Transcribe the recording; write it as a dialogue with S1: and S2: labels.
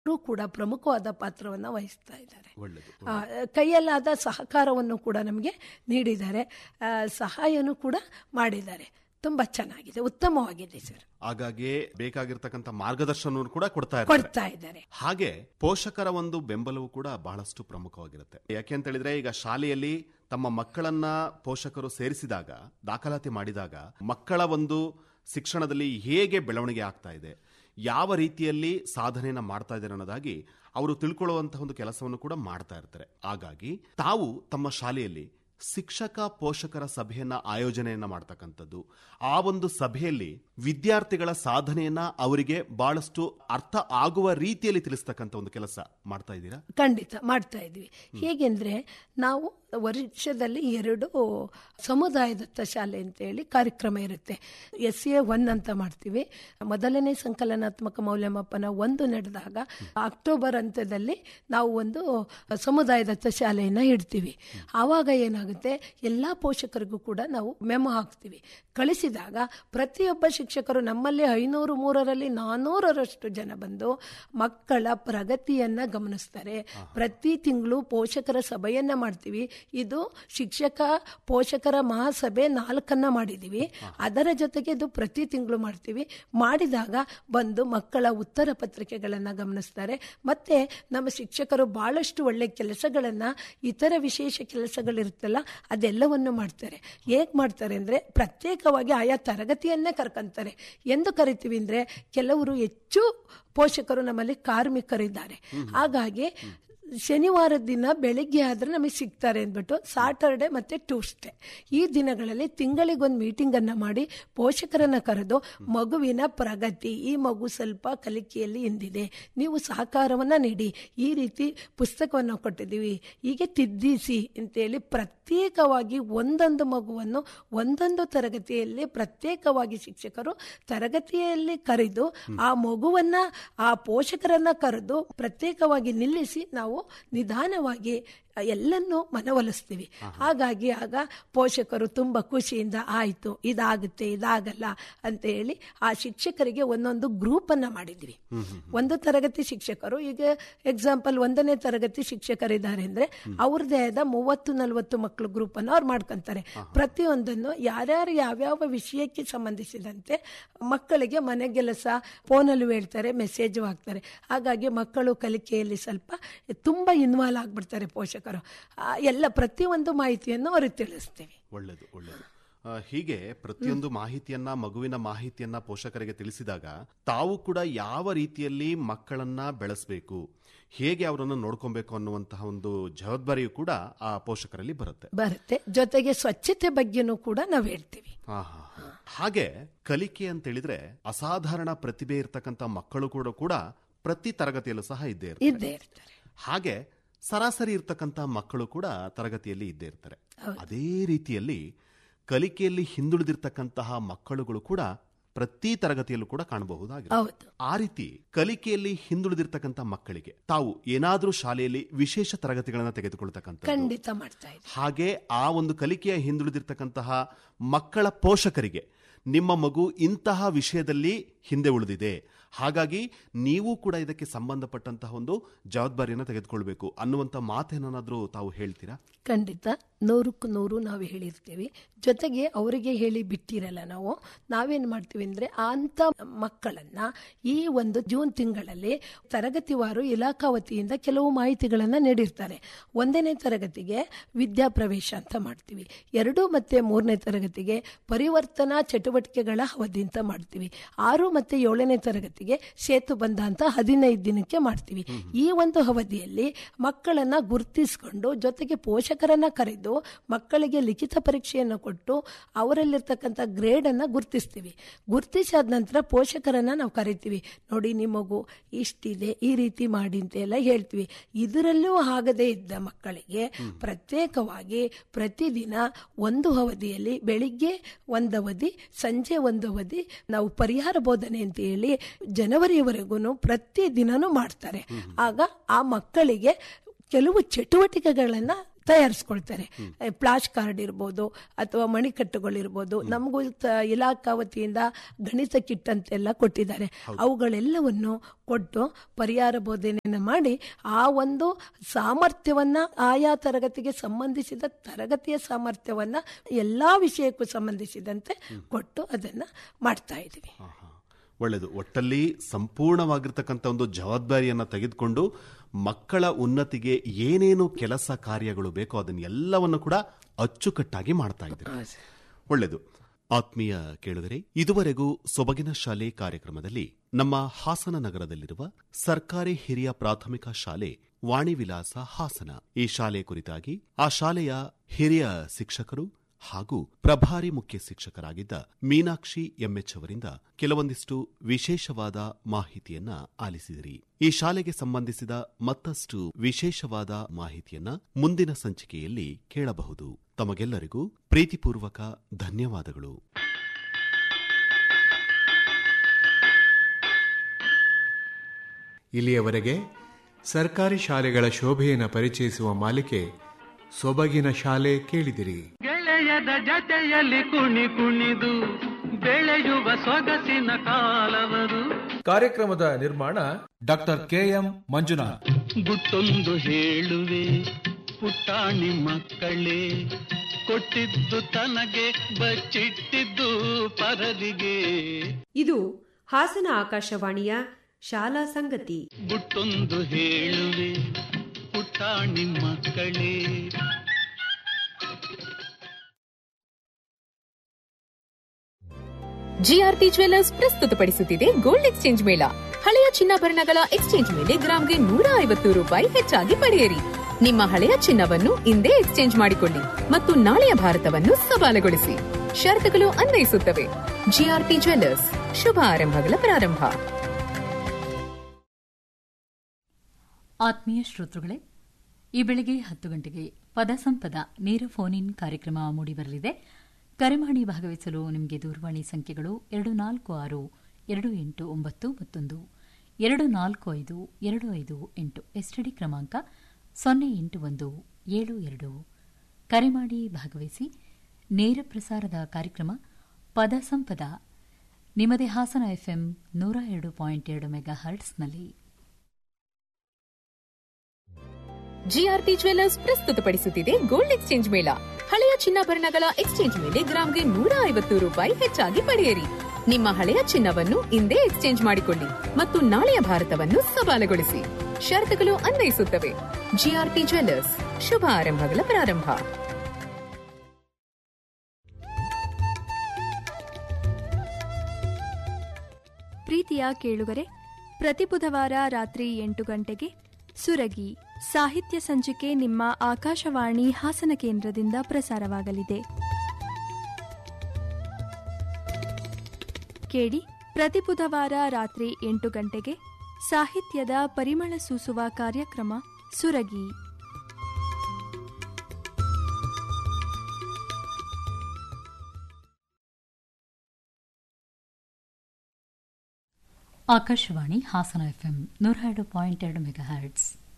S1: ಅವರು ಕೂಡ ಪ್ರಮುಖವಾದ ಪಾತ್ರವನ್ನು ವಹಿಸ್ತಾ ಇದ್ದಾರೆ
S2: ಒಳ್ಳೆಯದು
S1: ಆ, ಕೈಯಲ್ಲಾದ ಸಹಕಾರವನ್ನು ಕೂಡ ನಮಗೆ ನೀಡಿದ್ದಾರೆ ಆ, ಸಹಾಯನೂ ಕೂಡ ಮಾಡಿದ್ದಾರೆ ತುಂಬ ಚೆನ್ನಾಗಿದೆ ಉತ್ತಮವಾಗಿದೆ ಸರ್
S2: ಹಾಗಾಗಿ ಬೇಕಾಗಿರ್ತಕ್ಕಂಥ ಮಾರ್ಗದರ್ಶನವನ್ನು ಕೂಡ ಕೊಡ್ತಾ ಇರ್ತಾರೆ
S1: ಕೊಡ್ತಾ ಇದ್ದಾರೆ
S2: ಹಾಗೆ ಪೋಷಕರ ಒಂದು ಬೆಂಬಲವು ಕೂಡ ಬಹಳಷ್ಟು ಪ್ರಮುಖವಾಗಿರುತ್ತೆ ಯಾಕೆ ಅಂತ ಹೇಳಿದ್ರೆ ಈಗ ಶಾಲೆಯಲ್ಲಿ ತಮ್ಮ ಮಕ್ಕಳನ್ನ ಪೋಷಕರು ಸೇರಿಸಿದಾಗ ದಾಖಲಾತಿ ಮಾಡಿದಾಗ ಮಕ್ಕಳ ಒಂದು ಶಿಕ್ಷಣದಲ್ಲಿ ಹೇಗೆ ಬೆಳವಣಿಗೆ ಆಗ್ತಾ ಇದೆ ಯಾವ ರೀತಿಯಲ್ಲಿ ಸಾಧನೆಯನ್ನ ಮಾಡ್ತಾ ಇದ್ದಾರೆ ಅನ್ನೋದಾಗಿ ಅವರು ತಿಳ್ಕೊಳ್ಳುವಂತಹ ಒಂದು ಕೆಲಸವನ್ನು ಕೂಡ ಮಾಡ್ತಾ ಇರ್ತಾರೆ ಹಾಗಾಗಿ ತಾವು ತಮ್ಮ ಶಾಲೆಯಲ್ಲಿ ಶಿಕ್ಷಕ ಪೋಷಕರ ಸಭೆಯನ್ನ ಆಯೋಜನೆಯನ್ನ ಮಾಡ್ತಕ್ಕಂಥದ್ದು ಆ ಒಂದು ಸಭೆಯಲ್ಲಿ ವಿದ್ಯಾರ್ಥಿಗಳ ಸಾಧನೆಯನ್ನ ಅವರಿಗೆ ಬಹಳಷ್ಟು ಅರ್ಥ ಆಗುವ ರೀತಿಯಲ್ಲಿ ತಿಳಿಸ್ತಕ್ಕಂಥ ಒಂದು ಕೆಲಸ ಮಾಡ್ತಾ ಇದ್ದೀರಾ
S1: ಖಂಡಿತ ಮಾಡ್ತಾ ಇದ್ವಿ ಹೇಗೆಂದ್ರೆ ನಾವು ವರ್ಷದಲ್ಲಿ ಎರಡು ಸಮುದಾಯದತ್ತ ಶಾಲೆ ಅಂತೇಳಿ ಕಾರ್ಯಕ್ರಮ ಇರುತ್ತೆ ಎಸ್ ಎ ಒನ್ ಅಂತ ಮಾಡ್ತೀವಿ ಮೊದಲನೇ ಸಂಕಲನಾತ್ಮಕ ಮೌಲ್ಯಮಾಪನ ಒಂದು ನಡೆದಾಗ ಅಕ್ಟೋಬರ್ ಅಂತ್ಯದಲ್ಲಿ ನಾವು ಒಂದು ಸಮುದಾಯದತ್ತ ಶಾಲೆಯನ್ನು ಇಡ್ತೀವಿ ಆವಾಗ ಏನಾಗುತ್ತೆ ಎಲ್ಲ ಪೋಷಕರಿಗೂ ಕೂಡ ನಾವು ಮೆಮೊ ಹಾಕ್ತೀವಿ ಕಳಿಸಿದಾಗ ಪ್ರತಿಯೊಬ್ಬ ಶಿಕ್ಷಕರು ನಮ್ಮಲ್ಲಿ ಐನೂರು ಮೂರರಲ್ಲಿ ನಾನೂರರಷ್ಟು ಜನ ಬಂದು ಮಕ್ಕಳ ಪ್ರಗತಿಯನ್ನ ಗಮನಿಸ್ತಾರೆ ಪ್ರತಿ ತಿಂಗಳು ಪೋಷಕರ ಸಭೆಯನ್ನ ಮಾಡ್ತೀವಿ ಇದು ಶಿಕ್ಷಕ ಪೋಷಕರ ಮಹಾಸಭೆ ನಾಲ್ಕನ್ನ ಮಾಡಿದೀವಿ ಅದರ ಜೊತೆಗೆ ಇದು ಪ್ರತಿ ತಿಂಗಳು ಮಾಡ್ತೀವಿ ಮಾಡಿದಾಗ ಬಂದು ಮಕ್ಕಳ ಉತ್ತರ ಪತ್ರಿಕೆಗಳನ್ನ ಗಮನಿಸ್ತಾರೆ ಮತ್ತೆ ನಮ್ಮ ಶಿಕ್ಷಕರು ಬಹಳಷ್ಟು ಒಳ್ಳೆ ಕೆಲಸಗಳನ್ನ ಇತರ ವಿಶೇಷ ಕೆಲಸಗಳಿರುತ್ತಲ್ಲ ಅದೆಲ್ಲವನ್ನು ಮಾಡ್ತಾರೆ ಹೇಗ್ ಮಾಡ್ತಾರೆ ಅಂದ್ರೆ ಪ್ರತ್ಯೇಕವಾಗಿ ಆಯಾ ತರಗತಿಯನ್ನೇ ಕರ್ಕೊಂತಾರೆ ಎಂದು ಕರಿತೀವಿ ಅಂದ್ರೆ ಕೆಲವರು ಹೆಚ್ಚು ಪೋಷಕರು ನಮ್ಮಲ್ಲಿ ಕಾರ್ಮಿಕರಿದ್ದಾರೆ ಹಾಗಾಗಿ ಶನಿವಾರ ದಿನ ಬೆಳಿಗ್ಗೆ ಆದ್ರೆ ನಮಗೆ ಸಿಗ್ತಾರೆ ಅಂದ್ಬಿಟ್ಟು ಸಾಟರ್ಡೆ ಮತ್ತೆ ಟ್ಯೂಸ್ಡೇ ಈ ದಿನಗಳಲ್ಲಿ ತಿಂಗಳಿಗೊಂದು ಮೀಟಿಂಗ್ ಅನ್ನ ಮಾಡಿ ಪೋಷಕರನ್ನ ಕರೆದು ಮಗುವಿನ ಪ್ರಗತಿ ಈ ಮಗು ಸ್ವಲ್ಪ ಕಲಿಕೆಯಲ್ಲಿ ಹಿಂದಿದೆ ನೀವು ಸಹಕಾರವನ್ನ ನೀಡಿ ಈ ರೀತಿ ಪುಸ್ತಕವನ್ನು ಕೊಟ್ಟಿದ್ದೀವಿ ಹೀಗೆ ತಿದ್ದಿಸಿ ಅಂತೇಳಿ ಪ್ರತ್ಯೇಕವಾಗಿ ಒಂದೊಂದು ಮಗುವನ್ನು ಒಂದೊಂದು ತರಗತಿಯಲ್ಲಿ ಪ್ರತ್ಯೇಕವಾಗಿ ಶಿಕ್ಷಕರು ತರಗತಿಯಲ್ಲಿ ಕರೆದು ಆ ಮಗುವನ್ನ ಆ ಪೋಷಕರನ್ನ ಕರೆದು ಪ್ರತ್ಯೇಕವಾಗಿ ನಿಲ್ಲಿಸಿ ನಾವು ನಿಧಾನವಾಗಿ ಎಲ್ಲನ್ನೂ ಮನವೊಲಿಸ್ತೀವಿ ಹಾಗಾಗಿ ಆಗ ಪೋಷಕರು ತುಂಬ ಖುಷಿಯಿಂದ ಆಯಿತು ಇದಾಗುತ್ತೆ ಇದಾಗಲ್ಲ ಅಂತ ಹೇಳಿ ಆ ಶಿಕ್ಷಕರಿಗೆ ಒಂದೊಂದು ಗ್ರೂಪ್ ಅನ್ನ ಮಾಡಿದ್ವಿ ಒಂದು ತರಗತಿ ಶಿಕ್ಷಕರು ಈಗ ಎಕ್ಸಾಂಪಲ್ ಒಂದನೇ ತರಗತಿ ಶಿಕ್ಷಕರಿದ್ದಾರೆ ಅಂದ್ರೆ ಅವ್ರದ್ದೇ ಆದ ಮೂವತ್ತು ನಲವತ್ತು ಮಕ್ಕಳು ಗ್ರೂಪ್ ಅನ್ನು ಅವ್ರು ಮಾಡ್ಕೊಂತಾರೆ ಪ್ರತಿಯೊಂದನ್ನು ಯಾರ್ಯಾರು ಯಾವ್ಯಾವ ವಿಷಯಕ್ಕೆ ಸಂಬಂಧಿಸಿದಂತೆ ಮಕ್ಕಳಿಗೆ ಮನೆಗೆಲಸ ಫೋನಲ್ಲೂ ಹೇಳ್ತಾರೆ ಮೆಸೇಜು ಹಾಕ್ತಾರೆ ಹಾಗಾಗಿ ಮಕ್ಕಳು ಕಲಿಕೆಯಲ್ಲಿ ಸ್ವಲ್ಪ ತುಂಬಾ ಇನ್ವಾಲ್ವ್ ಆಗ್ಬಿಡ್ತಾರೆ ಪೋಷಕರು ಆ, ಎಲ್ಲ ಪ್ರತಿಯೊಂದು ಮಾಹಿತಿಯನ್ನು ಅವ್ರಿಗೆ ತಿಳಿಸ್ತೀವಿ
S2: ಒಳ್ಳೆಯದು ಒಳ್ಳೆಯದು ಆ, ಹೀಗೆ ಪ್ರತಿಯೊಂದು ಮಾಹಿತಿಯನ್ನ ಮಗುವಿನ ಮಾಹಿತಿಯನ್ನ ಪೋಷಕರಿಗೆ ತಿಳಿಸಿದಾಗ ತಾವು ಕೂಡ ಯಾವ ರೀತಿಯಲ್ಲಿ ಮಕ್ಕಳನ್ನ ಬೆಳೆಸಬೇಕು ಹೇಗೆ ಅವರನ್ನು ನೋಡ್ಕೊಬೇಕು ಅನ್ನುವಂತಹ ಒಂದು ಜವಾಬ್ದಾರಿಯು ಕೂಡ ಆ ಪೋಷಕರಲ್ಲಿ ಬರುತ್ತೆ
S1: ಬರುತ್ತೆ ಜೊತೆಗೆ ಸ್ವಚ್ಛತೆ ಬಗ್ಗೆನೂ ಕೂಡ ನಾವು ಹೇಳ್ತೀವಿ
S2: ಆಹಾ. ಹಾಗೆ ಕಲಿಕೆ ಅಂತ ಹೇಳಿದ್ರೆ ಅಸಾಧಾರಣ ಪ್ರತಿಭೆ ಇರತಕ್ಕಂತ ಮಕ್ಕಳು ಕೂಡ ಕೂಡ ಪ್ರತಿ ತರಗತಿಯಲ್ಲೂ ಸಹ ಇದ್ದೇ ಇರ್ತಾರೆ
S1: ಇದ್ದೇ ಇರ್ತಾರೆ
S2: ಹಾಗೆ ಸರಾಸರಿ ಇರ್ತಕ್ಕಂತ ಮಕ್ಕಳು ಕೂಡ ತರಗತಿಯಲ್ಲಿ ಇದ್ದೇ ಇರ್ತಾರೆ ಅದೇ ರೀತಿಯಲ್ಲಿ ಕಲಿಕೆಯಲ್ಲಿ ಹಿಂದುಳಿದಿರ್ತಕ್ಕಂತಹ ಮಕ್ಕಳುಗಳು ಕೂಡ ಪ್ರತಿ ತರಗತಿಯಲ್ಲೂ ಕೂಡ ಕಾಣಬಹುದಾಗಿದೆ
S1: ಹೌದು
S2: ಆ ರೀತಿ ಕಲಿಕೆಯಲ್ಲಿ ಹಿಂದುಳಿದಿರ್ತಕ್ಕಂಥ ಮಕ್ಕಳಿಗೆ ತಾವು ಏನಾದ್ರೂ ಶಾಲೆಯಲ್ಲಿ ವಿಶೇಷ ತರಗತಿಗಳನ್ನ ತೆಗೆದುಕೊಳ್ತಕ್ಕಂಥ
S1: ಖಂಡಿತ ಮಾಡ್ತಾ ಇದ್ದೀವಿ
S2: ಹಾಗೆ ಆ ಒಂದು ಕಲಿಕೆಯ ಹಿಂದುಳಿದಿರ್ತಕ್ಕಂತಹ ಮಕ್ಕಳ ಪೋಷಕರಿಗೆ ನಿಮ್ಮ ಮಗು ಇಂತಹ ವಿಷಯದಲ್ಲಿ ಹಿಂದೆ ಉಳಿದಿದೆ ಹಾಗಾಗಿ ನೀವು ಕೂಡ ಇದಕ್ಕೆ ಸಂಬಂಧಪಟ್ಟಂತಹ ಒಂದು ಜವಾಬ್ದಾರಿಯನ್ನು ತೆಗೆದುಕೊಳ್ಬೇಕು ಅನ್ನುವಂಥ ಮಾತೇನಾದ್ರೂ ತಾವು ಹೇಳ್ತೀರಾ
S1: ಖಂಡಿತ ನೂರಕ್ಕೂ ನೂರು ನಾವು ಹೇಳಿರ್ತೀವಿ ಜೊತೆಗೆ ಅವರಿಗೆ ಹೇಳಿ ಬಿಟ್ಟಿರಲ್ಲ ನಾವು ನಾವೇನು ಮಾಡ್ತೀವಿ ಅಂದರೆ ಅಂಥ ಮಕ್ಕಳನ್ನು ಈ ಒಂದು ಜೂನ್ ತಿಂಗಳಲ್ಲಿ ತರಗತಿವಾರು ಇಲಾಖಾ ವತಿಯಿಂದ ಕೆಲವು ಮಾಹಿತಿಗಳನ್ನು ನೀಡಿರ್ತಾರೆ ಒಂದನೇ ತರಗತಿಗೆ ವಿದ್ಯಾಪ್ರವೇಶ ಅಂತ ಮಾಡ್ತೀವಿ ಎರಡು ಮತ್ತು ಮೂರನೇ ತರಗತಿಗೆ ಪರಿವರ್ತನಾ ಚಟುವಟಿಕೆಗಳ ಅವಧಿ ಅಂತ ಮಾಡ್ತೀವಿ ಆರು ಮತ್ತು ಏಳನೇ ತರಗತಿಗೆ ಸೇತು ಬಂಧ ಅಂತ ಹದಿನೈದು ದಿನಕ್ಕೆ ಮಾಡ್ತೀವಿ ಈ ಒಂದು ಅವಧಿಯಲ್ಲಿ ಮಕ್ಕಳನ್ನ ಗುರುತಿಸಿಕೊಂಡು ಜೊತೆಗೆ ಪೋಷಕರನ್ನ ಕರೆದು ಮಕ್ಕಳಿಗೆ ಲಿಖಿತ ಪರೀಕ್ಷೆಯನ್ನು ಕೊಟ್ಟು ಅವರಲ್ಲಿರ್ತಕ್ಕಂಥ ಗ್ರೇಡ್ ಅನ್ನ ಗುರುತಿಸ್ತೀವಿ ಗುರುತಿಸಾದ ನಂತರ ಪೋಷಕರನ್ನ ನಾವು ಕರಿತೀವಿ ನೋಡಿ ನಿಮ್ಮ ಮಗು ಇಷ್ಟಿದೆ ಈ ರೀತಿ ಮಾಡಿ ಅಂತ ಎಲ್ಲ ಹೇಳ್ತೀವಿ ಇದರಲ್ಲೂ ಆಗದೇ ಇದ್ದ ಮಕ್ಕಳಿಗೆ ಪ್ರತ್ಯೇಕವಾಗಿ ಪ್ರತಿದಿನ ಒಂದು ಅವಧಿಯಲ್ಲಿ ಬೆಳಿಗ್ಗೆ ಒಂದು ಅವಧಿ ಸಂಜೆ ಒಂದು ಅವಧಿ ನಾವು ಪರಿಹಾರ ಬೋಧನೆ ಅಂತ ಹೇಳಿ ಜನವರಿವರೆಗೂ ಪ್ರತಿ ದಿನನೂ ಮಾಡ್ತಾರೆ ಆಗ ಆ ಮಕ್ಕಳಿಗೆ ಕೆಲವು ಚಟುವಟಿಕೆಗಳನ್ನ ತಯಾರಿಸ್ಕೊಳ್ತಾರೆ ಪ್ಲಾಶ್ ಕಾರ್ಡ್ ಇರ್ಬೋದು ಅಥವಾ ಮಣಿಕಟ್ಟುಗಳಿರ್ಬೋದು ನಮಗೂ ತ- ಇಲಾಖಾ ವತಿಯಿಂದ ಗಣಿತ ಕಿಟ್ ಅಂತೆಲ್ಲ ಕೊಟ್ಟಿದ್ದಾರೆ ಅವುಗಳೆಲ್ಲವನ್ನು ಕೊಟ್ಟು ಪರಿಹಾರ ಬೋಧನೆಯನ್ನು ಮಾಡಿ ಆ ಒಂದು ಸಾಮರ್ಥ್ಯವನ್ನ ಆಯಾ ತರಗತಿಗೆ ಸಂಬಂಧಿಸಿದ ತರಗತಿಯ ಸಾಮರ್ಥ್ಯವನ್ನ ಎಲ್ಲಾ ವಿಷಯಕ್ಕೂ ಸಂಬಂಧಿಸಿದಂತೆ ಕೊಟ್ಟು ಅದನ್ನ ಮಾಡ್ತಾ ಇದ್ದೀವಿ
S2: ಆಹಾ. ಒಳ್ಳೆಯದು ಒಟ್ಟಲ್ಲಿ ಸಂಪೂರ್ಣವಾಗಿರ್ತಕ್ಕಂಥ ಒಂದು ಜವಾಬ್ದಾರಿಯನ್ನ ತೆಗೆದುಕೊಂಡು ಮಕ್ಕಳ ಉನ್ನತಿಗೆ ಏನೇನು ಕೆಲಸ ಕಾರ್ಯಗಳು ಬೇಕೋ ಅದನ್ನ ಎಲ್ಲವನ್ನು ಕೂಡ ಅಚ್ಚುಕಟ್ಟಾಗಿ ಮಾಡ್ತಾ ಇದ್ದೀರಿ ಒಳ್ಳೆಯದು ಆತ್ಮೀಯ ಕೇಳುಗರೆ ಇದುವರೆಗೂ ಸೊಬಗಿನ ಶಾಲೆ ಕಾರ್ಯಕ್ರಮದಲ್ಲಿ ನಮ್ಮ ಹಾಸನ ನಗರದಲ್ಲಿರುವ ಸರ್ಕಾರಿ ಹಿರಿಯ ಪ್ರಾಥಮಿಕ ಶಾಲೆ ವಾಣಿ ವಿಲಾಸ ಹಾಸನ ಈ ಶಾಲೆ ಕುರಿತಾಗಿ ಆ ಶಾಲೆಯ ಹಿರಿಯ ಶಿಕ್ಷಕರು ಹಾಗೂ ಪ್ರಭಾರಿ ಮುಖ್ಯ ಶಿಕ್ಷಕರಾಗಿದ್ದ ಮೀನಾಕ್ಷಿ ಎಂಎಚ್ ಅವರಿಂದ ಕೆಲವೊಂದಿಷ್ಟು ವಿಶೇಷವಾದ ಮಾಹಿತಿಯನ್ನ ಆಲಿಸಿದಿರಿ ಈ ಶಾಲೆಗೆ ಸಂಬಂಧಿಸಿದ ಮತ್ತಷ್ಟು ವಿಶೇಷವಾದ ಮಾಹಿತಿಯನ್ನ ಮುಂದಿನ ಸಂಚಿಕೆಯಲ್ಲಿ ಕೇಳಬಹುದು ತಮಗೆಲ್ಲರಿಗೂ ಪ್ರೀತಿಪೂರ್ವಕ ಧನ್ಯವಾದಗಳು
S3: ಇಲ್ಲಿಯವರೆಗೆ ಸರ್ಕಾರಿ ಶಾಲೆಗಳ ಶೋಭೆಯನ್ನು ಪರಿಚಯಿಸುವ ಮಾಲಿಕೆ ಸೊಬಗಿನ ಶಾಲೆ ಕೇಳಿದಿರಿ
S4: ಗೆಳೆಯದ ಜತೆಯಲ್ಲಿ ಕುಣಿ ಕುಣಿದು ಬೆಳೆಯುವ ಸೊಗಸಿನ ಕಾಲವರು
S5: ಕಾರ್ಯಕ್ರಮದ ನಿರ್ಮಾಣ ಡಾಕ್ಟರ್ ಕೆಎಂ ಮಂಜುನಾಥ್
S4: ಗುಟ್ಟೊಂದು ಹೇಳುವೆ ಪುಟ್ಟಾಣಿ ಮಕ್ಕಳೇ ಕೊಟ್ಟಿದ್ದು ತನಗೆ ಬಚ್ಚಿಟ್ಟಿದ್ದು ಪರದಿಗೆ
S6: ಇದು ಹಾಸನ ಆಕಾಶವಾಣಿಯ ಶಾಲಾ ಸಂಗತಿ
S4: ಗುಟ್ಟೊಂದು ಹೇಳುವೆ ಪುಟ್ಟಾಣಿ ಮಕ್ಕಳೇ
S7: ಜಿಆರ್ಪಿ ಜ್ವೆಲ್ಲರ್ಸ್ ಪ್ರಸ್ತುತಪಡಿಸುತ್ತಿದೆ ಗೋಲ್ಡ್ ಎಕ್ಸ್ಚೇಂಜ್ ಮೇಳ ಹಳೆಯ ಚಿನ್ನಾಭರಣಗಳ ಎಕ್ಸ್ಚೇಂಜ್ ಮೇಲೆ ಗ್ರಾಂಗೆ ನೂರ ಐವತ್ತು ರೂಪಾಯಿ ಹೆಚ್ಚಾಗಿ ಪಡೆಯಿರಿ ನಿಮ್ಮ ಹಳೆಯ ಚಿನ್ನವನ್ನು ಇಂದೇ ಎಕ್ಸ್ಚೇಂಜ್ ಮಾಡಿಕೊಳ್ಳಿ ಮತ್ತು ನಾಳೆಯ ಭಾರತವನ್ನು ಸವಾಲುಗೊಳಿಸಿ ಷರತ್ತುಗಳು ಅನ್ವಯಿಸುತ್ತವೆ ಜಿಆರ್ಪಿ ಜ್ವೆಲ್ಲರ್ಸ್ ಶುಭ ಆರಂಭಗಳ ಪ್ರಾರಂಭ
S8: ಆತ್ಮೀಯ ಶ್ರೋತೃಗಳೇ ಈ ಬೆಳಗ್ಗೆ ಹತ್ತು ಗಂಟೆಗೆ ಪದ ಸಂಪದ ನೇರ ಫೋನ್ ಇನ್ ಕಾರ್ಯಕ್ರಮ ಮೂಡಿಬರಲಿದೆ ಕರೆ ಮಾಡಿ ಭಾಗವಹಿಸಲು ನಿಮಗೆ ದೂರವಾಣಿ ಸಂಖ್ಯೆಗಳು ಎರಡು ನಾಲ್ಕು ಆರು ಎರಡು ಎಂಟು ಒಂಬತ್ತು ಮತ್ತೊಂದು ಎರಡು ನಾಲ್ಕು ಐದು ಎರಡು ಐದು ಎಂಟು ಎಸ್ಟಿಡಿ ಕ್ರಮಾಂಕ ಸೊನ್ನೆ ಎಂಟು ಒಂದು ಏಳು ಎರಡು ಕರೆ ಮಾಡಿ ಭಾಗವಹಿಸಿ ನೇರ ಪ್ರಸಾರದ ಕಾರ್ಯಕ್ರಮ ಪದ ಸಂಪದ ನಿಮ್ಮದೇ ಹಾಸನ ಎಫ್ಎಂ ನೂರ ಎರಡು ಪಾಯಿಂಟ್ ಎರಡು ಮೆಗಾ ಹರ್ಟ್ಸ್ನಲ್ಲಿ
S7: ಜಿಆರ್ಪಿ ಜ್ವೆಲ್ಲರ್ಸ್ ಪ್ರಸ್ತುತಪಡಿಸುತ್ತಿದೆ ಗೋಲ್ಡ್ ಎಕ್ಸ್ಚೇಂಜ್ ಮೇಳ ಹಳೆಯ ಚಿನ್ನಾಭರಣಗಳ ಎಕ್ಸ್ಚೇಂಜ್ ಮೇಲೆ ಗ್ರಾಂಗೆ ನೂರ ಐವತ್ತು ರೂಪಾಯಿ ಹೆಚ್ಚಾಗಿ ಪಡೆಯಿರಿ ನಿಮ್ಮ ಹಳೆಯ ಚಿನ್ನವನ್ನು ಇಂದೇ ಎಕ್ಸ್ಚೇಂಜ್ ಮಾಡಿಕೊಳ್ಳಿ ಮತ್ತು ನಾಳೆಯ ಭಾರತವನ್ನು ಸವಾಲುಗೊಳಿಸಿ ಷರತ್ತುಗಳು ಅನ್ವಯಿಸುತ್ತವೆ ಜಿಆರ್ಪಿ ಜ್ವೆಲ್ಲರ್ಸ್ ಶುಭ ಆರಂಭಗಳ ಪ್ರಾರಂಭ
S9: ಪ್ರೀತಿಯ ಕೇಳುಗರೆ ಪ್ರತಿ ಬುಧವಾರ ರಾತ್ರಿ ಎಂಟು ಗಂಟೆಗೆ ಸುರಗಿ ಸಾಹಿತ್ಯ ಸಂಚಿಕೆ ನಿಮ್ಮ ಆಕಾಶವಾಣಿ ಹಾಸನ ಕೇಂದ್ರದಿಂದ ಪ್ರಸಾರವಾಗಲಿದೆ ಕೇಳಿ ಪ್ರತಿ ಬುಧವಾರ ರಾತ್ರಿ ಎಂಟು ಗಂಟೆಗೆ ಸಾಹಿತ್ಯದ ಪರಿಮಳ ಸೂಸುವ ಕಾರ್ಯಕ್ರಮ ಸುರಗಿ
S8: ಆಕಾಶವಾಣಿ ಹಾಸನ ಎಫ್ಎಂ ನೂರ ಎರಡು ಪಾಯಿಂಟ್ ಎರಡು ಮೆಗಾ ಹರ್ಟ್ಸ್